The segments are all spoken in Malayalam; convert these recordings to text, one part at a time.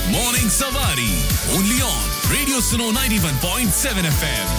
Morning Savari. Only on Radio Suno 91.7 FM.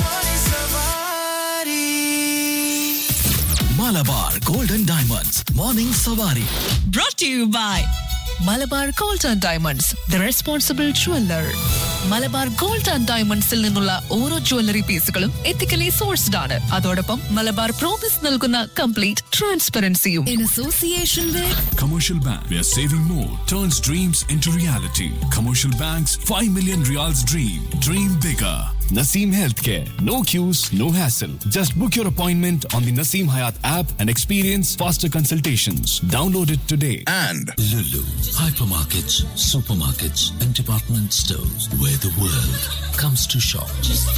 Malabar Golden Diamonds. Morning Savari. brought to you by Malabar gold and diamonds the responsible jeweller Malabar gold and ഡയമണ്ട്സിൽ നിന്നുള്ള ഓരോ ജ്വല്ലറി പീസുകളും എത്തിക്കലി സോഴ്സ്ഡ് ആണ് അതോടൊപ്പം മലബാർ പ്രോമിസ് നൽകുന്ന കംപ്ലീറ്റ് ട്രാൻസ്പെറൻസിയും in association with Commercial Bank, where saving more turns dreams into reality. Commercial Bank's 5 million reals dream. Dream bigger. Naseem Healthcare. No queues, no hassle. Just book your appointment on the Naseem Hayat app and experience faster consultations. Download it today. And Lulu, hypermarkets, supermarkets, and department stores where the world comes to shop.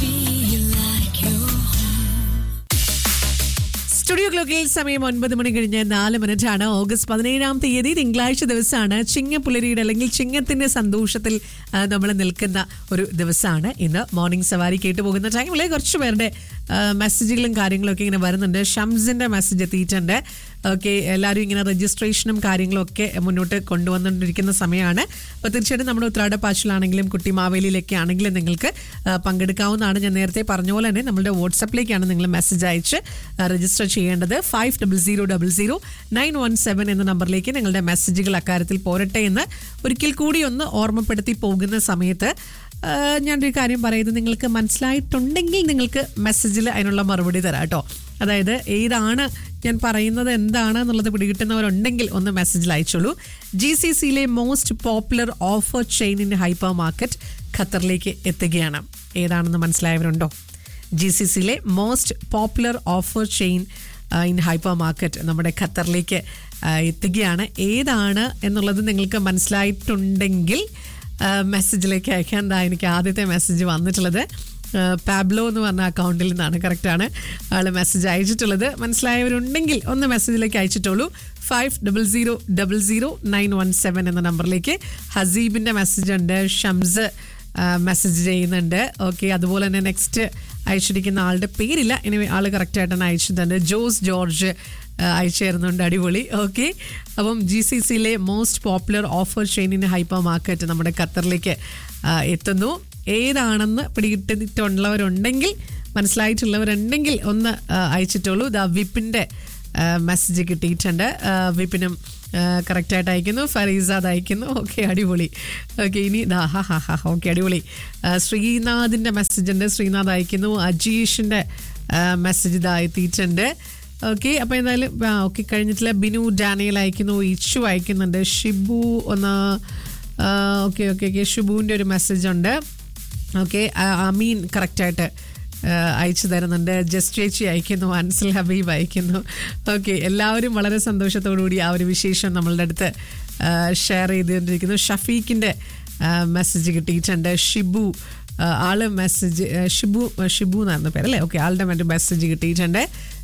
Studio ക്ലോക്കിൽ സമയം ഒൻപത് മണി കഴിഞ്ഞ് നാല് മിനിറ്റ് ആണ് ഓഗസ്റ്റ് പതിനേഴാം തീയതി തിങ്കളാഴ്ച ദിവസമാണ് ചിങ്ങപ്പുലരിയുടെ അല്ലെങ്കിൽ ചിങ്ങത്തിന്റെ സന്തോഷത്തിൽ നമ്മൾ നിൽക്കുന്ന ഒരു ദിവസമാണ് ഇന്ന് മോർണിംഗ് സവാരി കേട്ടു പോകുന്ന ടൈമിൽ കുറച്ച് പേരുടെ ആ, മെസ്സേജുകളും കാര്യങ്ങളും ഒക്കെ ഇങ്ങനെ വരുന്നുണ്ട് ഷംസിന്റെ മെസ്സേജ് എത്തിയിട്ടുണ്ട് ഓക്കെ എല്ലാവരും ഇങ്ങനെ രജിസ്ട്രേഷനും കാര്യങ്ങളും ഒക്കെ മുന്നോട്ട് കൊണ്ടുവന്നുകൊണ്ടിരിക്കുന്ന സമയമാണ് അപ്പോൾ തീർച്ചയായിട്ടും നമ്മുടെ ഉത്രാടപ്പാച്ചിലാണെങ്കിലും കുട്ടിമാവേലിയിലൊക്കെ ആണെങ്കിലും നിങ്ങൾക്ക് ആ, പങ്കെടുക്കാവുന്നതാണ് ഞാൻ നേരത്തെ പറഞ്ഞ പോലെ തന്നെ നമ്മുടെ വാട്സപ്പിലേക്കാണ് നിങ്ങൾ മെസ്സേജ് അയച്ച് രജിസ്റ്റർ ചെയ്യേണ്ടത് five double zero double zero nine one seven എന്ന നമ്പറിലേക്ക് നിങ്ങളുടെ മെസ്സേജുകൾ അക്കാര്യത്തിൽ പോരട്ടെ എന്ന് ഒരിക്കൽ കൂടി ഒന്ന് ഓർമ്മപ്പെടുത്തി പോകുന്ന സമയത്ത് ആ, ഞാനൊരു കാര്യം പറയുന്നത് നിങ്ങൾക്ക് മനസ്സിലായിട്ടുണ്ടെങ്കിൽ നിങ്ങൾക്ക് മെസ്സേജിൽ അതിനുള്ള മറുപടി തരാം കേട്ടോ അതായത് ഏതാണ് ഞാൻ പറയുന്നത് എന്താണ് എന്നുള്ളത് പിടികിട്ടുന്നവരുണ്ടെങ്കിൽ ഒന്ന് മെസ്സേജിൽ അയച്ചോളൂ ജി സി സിയിലെ most popular offer chain in hyper market ഖത്തറിലേക്ക് എത്തുകയാണ് ഏതാണെന്ന് മനസ്സിലായവരുണ്ടോ ജി സി സിയിലെ most popular offer chain in hyper market നമ്മുടെ ഖത്തറിലേക്ക് ആ, എത്തുകയാണ് ഏതാണ് എന്നുള്ളത് നിങ്ങൾക്ക് മനസ്സിലായിട്ടുണ്ടെങ്കിൽ ആ, മെസ്സേജിലേക്ക് അയക്കാൻ ദാ എനിക്ക് ആദ്യത്തെ മെസ്സേജ് വന്നിട്ടുള്ളത് ആ, പാബ്ലോ എന്ന് പറഞ്ഞ അക്കൗണ്ടിൽ നിന്നാണ് കറക്റ്റാണ് ആൾ മെസ്സേജ് അയച്ചിട്ടുള്ളത് മനസ്സിലായവരുണ്ടെങ്കിൽ ഒന്ന് മെസ്സേജിലേക്ക് അയച്ചിട്ടുള്ളൂ five double zero double zero nine one seven എന്ന നമ്പറിലേക്ക് ഹസീബിൻ്റെ മെസ്സേജ് ഉണ്ട് ഷംസ് മെസ്സേജ് ചെയ്യുന്നുണ്ട് ഓക്കെ അതുപോലെ തന്നെ നെക്സ്റ്റ് അയച്ചിരിക്കുന്ന ആളുടെ പേരില്ല ഇനി ആൾ കറക്റ്റായിട്ടാണ് അയച്ചിട്ടുണ്ട് ജോസ് ജോർജ് ആ, അയച്ചു തരുന്നുണ്ട് അടിപൊളി ഓക്കെ അപ്പം ജി സി സിയിലെ മോസ്റ്റ് പോപ്പുലർ ഓഫർ ചെയിനിൻ്റെ ഹൈപ്പർ മാർക്കറ്റ് നമ്മുടെ ഖത്തറിലേക്ക് ആ, എത്തുന്നു ഏതാണെന്ന് പിടികിട്ടിട്ടുള്ളവരുണ്ടെങ്കിൽ മനസ്സിലായിട്ടുള്ളവരുണ്ടെങ്കിൽ ഒന്ന് ആ, അയച്ചിട്ടുള്ളൂ ദ വിപ്പിൻ്റെ മെസ്സേജ് കിട്ടിയിട്ടുണ്ട് ആ, വിപ്പിനും കറക്റ്റായിട്ട് അയക്കുന്നു ഫരീസാദ് അയക്കുന്നു ഓക്കെ അടിപൊളി ഓക്കെ ഇനി ദാ ഹാ ഹാ ഹാ ഓക്കെ അടിപൊളി ആ, ശ്രീനാഥിൻ്റെ മെസ്സേജ് ഉണ്ട് ശ്രീനാഥ് അയക്കുന്നു അജീഷിൻ്റെ മെസ്സേജ് ഇതാ എത്തിയിട്ടുണ്ട് ഓക്കെ അപ്പോൾ എന്തായാലും ഓക്കെ കഴിഞ്ഞിട്ടില്ല ബിനു ഡാനിയൽ അയക്കുന്നു ഇച്ചു അയക്കുന്നുണ്ട് ഷിബു ഒന്ന് ഓക്കെ ഓക്കെ ഓക്കെ ഷിബുവിൻ്റെ ഒരു മെസ്സേജ് ഉണ്ട് ഓക്കെ അമീൻ കറക്റ്റായിട്ട് അയച്ചു തരുന്നുണ്ട് ജസ്റ്റ് ചേച്ചി അയക്കുന്നു അൻസൽ ഹബീബ് അയക്കുന്നു ഓക്കെ എല്ലാവരും വളരെ സന്തോഷത്തോടു കൂടി ആ ഒരു വിശേഷം നമ്മളുടെ അടുത്ത് ഷെയർ ചെയ്തുകൊണ്ടിരിക്കുന്നു ഷഫീഖിൻ്റെ മെസ്സേജ് കിട്ടിയിട്ടുണ്ട് ഷിബു ആ, ആള് മെസ്സേജ് ഷിബു ഷിബു എന്നായിരുന്നു പേരല്ലേ ഓക്കെ ആളുടെ മറ്റു മെസ്സേജ് കിട്ടിയിട്ടുണ്ട്